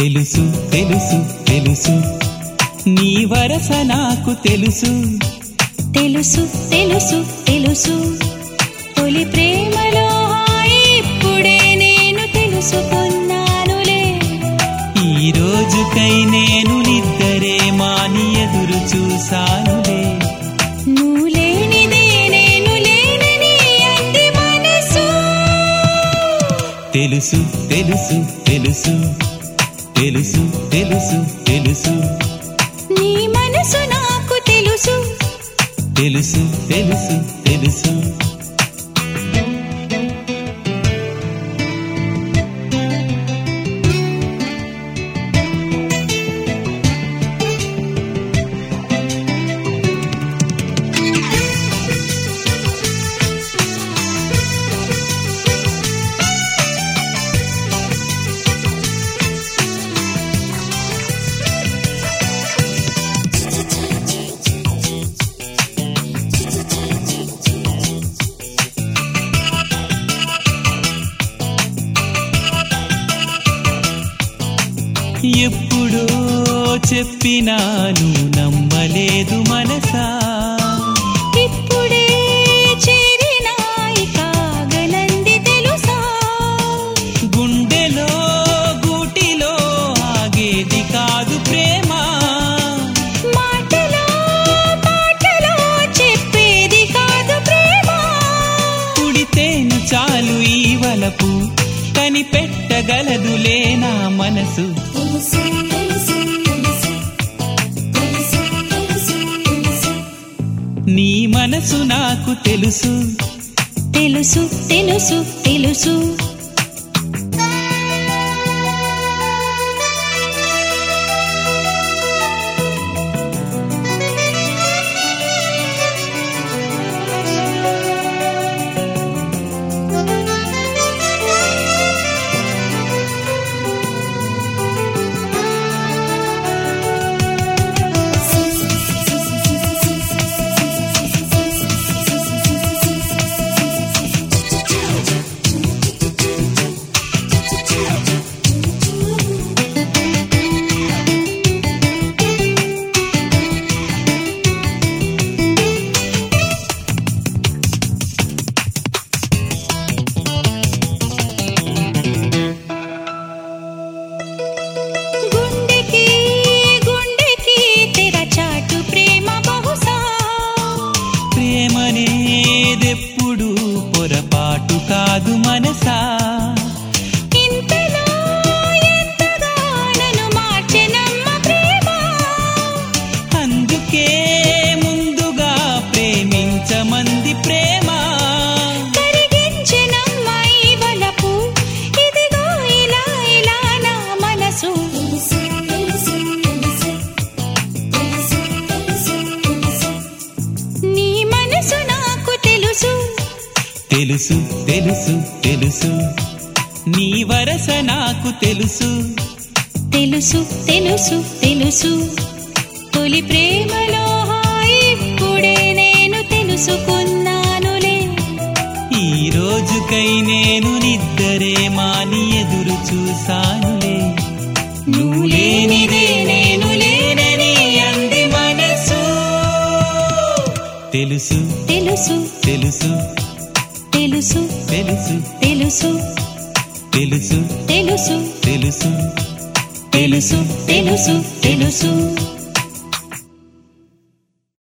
తెలుసు తెలుసు తెలుసు నీ వరస నాకు తెలుసు తెలుసు తెలుసు తెలుసు తొలి ప్రేమలో హాయి ఇప్పుడే నేను తెలుసుకున్నానులే ఈ రోజుకై నేను నిద్దరే మాని ఎదురు చూశానులే నువ్వు లేనిదే నేను లేనని అంది మనసు తెలుసు తెలుసు తెలుసు తెలుసు తెలుసు తెలుసు నీ మనసు నాకు తెలుసు తెలుసు తెలుసు తెలుసు ఎప్పుడో చెప్పినాను నమ్మలేదు మనసా ఇప్పుడే చేరినాయి కాగనంది తెలుసా గుండెలో గూటిలో ఆగేది కాదు ప్రేమ మాటలో పాటలో చెప్పేది కాదు ప్రేమ కుడితేను చాలు ఈ వలపు కనిపెట్టగలదులే నా మనసు తెలుసు తెలుసు తెలుసు తెలుసు తెలుసు తెలుసు నీ మనసు నాకు తెలుసు తెలుసు తెలుసు తెలుసు గుండెకి గుండెకి తెర చాటు ప్రేమ బహుశా ప్రేమనేదెప్పుడు పొరపాటు కాదు మనసా ఇంతలో ఎంతగా నన్ను మార్చెనమ్మ ప్రేమ అందుకే ముందుగా ప్రేమించమంది ప్రేమ కరిగించెనమ్మ ఈ వలపు ఇదిగో ఇలా ఇలా నా మనసు నీ మనసు నాకు తెలుసు తెలుసు తెలుసు తెలుసు నీ వరస నాకు తెలుసు తెలుసు తెలుసు తెలుసు తొలి ప్రేమలో హాయి ఇప్పుడే నేను తెలుసుకున్నానులే ఈ రోజుకై నేను నిద్దరే మాని ఎదురు చూశానులే నువ్వు లేనిదే నేను లేనని అంది మనసు తెలుసు తెలుసు తెలుసు తెలుసు తెలుసు తెలుసు తెలుసు తెలుసు తెలుసు తెలుసు తెలుసు తెలుసు